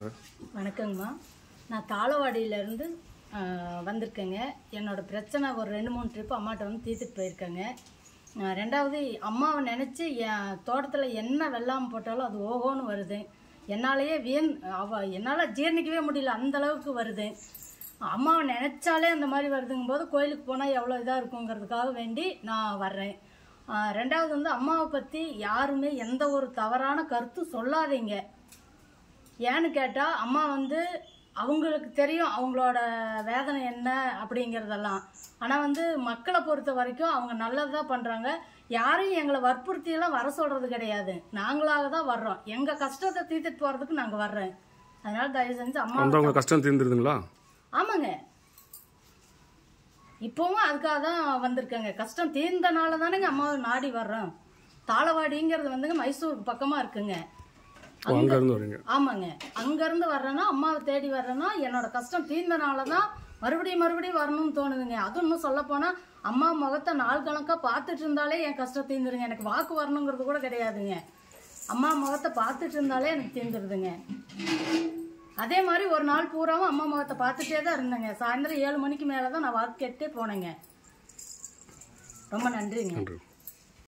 வணக்கங்கம்மா நான் தாளவாடியிலேருந்து வந்திருக்கேங்க என்னோட பிரச்சனை ஒரு ரெண்டு மூணு ட்ரிப் அம்மாட்ட வந்து தீர்த்துட்டு போயிருக்கேங்க ஆஹ் ரெண்டாவது அம்மாவை நினச்சி என் தோட்டத்தில் என்ன வெள்ளாமை போட்டாலும் அது ஓஹோன்னு வருது என்னாலேயே வீண் அவ என்னால் ஜீரணிக்கவே முடியல அந்த அளவுக்கு வருது அம்மாவை நினச்சாலே அந்த மாதிரி வருதுங்கும் போது கோயிலுக்கு போனால் எவ்வளோ இதாக இருக்குங்கிறதுக்காக வேண்டி நான் வர்றேன் ஆஹ் ரெண்டாவது வந்து அம்மாவை பற்றி யாருமே எந்த ஒரு தவறான கருத்து சொல்லாதீங்க ஏன்னு கேட்டால் அம்மா வந்து அவங்களுக்கு தெரியும் அவங்களோட வேதனை என்ன அப்படிங்கிறதெல்லாம் ஆனால் வந்து மக்களை பொறுத்த வரைக்கும் அவங்க நல்லதாக பண்ணுறாங்க யாரையும் எங்களை வற்புறுத்தியெல்லாம் வர சொல்கிறது கிடையாது நாங்களாக தான் வர்றோம் எங்கள் கஷ்டத்தை தீர்த்துட்டு போகிறதுக்கு நாங்கள் வர்றோம் அதனால தயவு செஞ்சு அம்மா வந்தவங்க கஷ்டம் தீர்ந்துருதுங்களா ஆமாங்க இப்போவும் அதுக்காக தான் வந்திருக்கேங்க கஷ்டம் தீர்ந்தனால தானேங்க அம்மாவை நாடி வர்றோம் தாளவாடிங்கிறது வந்துங்க மைசூருக்கு பக்கமாக இருக்குங்க ஓ அங்க இருந்து வரீங்க ஆமாங்க அங்கேருந்து வர்றேன்னா அம்மாவை தேடி வர்றேன்னா என்னோட கஷ்டம் தீர்ந்தனால தான் மறுபடியும் மறுபடியும் வரணும்னு தோணுதுங்க அதுவும் இன்னும் சொல்லப்போனால் அம்மா முகத்தை நாள் கணக்காக பார்த்துட்டு இருந்தாலே என் கஷ்டம் தீர்ந்துருங்க எனக்கு வாக்கு வரணுங்கிறது கூட கிடையாதுங்க அம்மா முகத்தை பார்த்துட்டு இருந்தாலே எனக்கு தீர்ந்துருதுங்க அதே மாதிரி ஒரு நாள் பூராவும் அம்மா முகத்தை பார்த்துட்டே தான் இருந்தேங்க சாயந்தரம் ஏழு மணிக்கு மேலே தான் நான் வாக்கு கேட்டே போனேங்க ரொம்ப நன்றிங்க நன்றி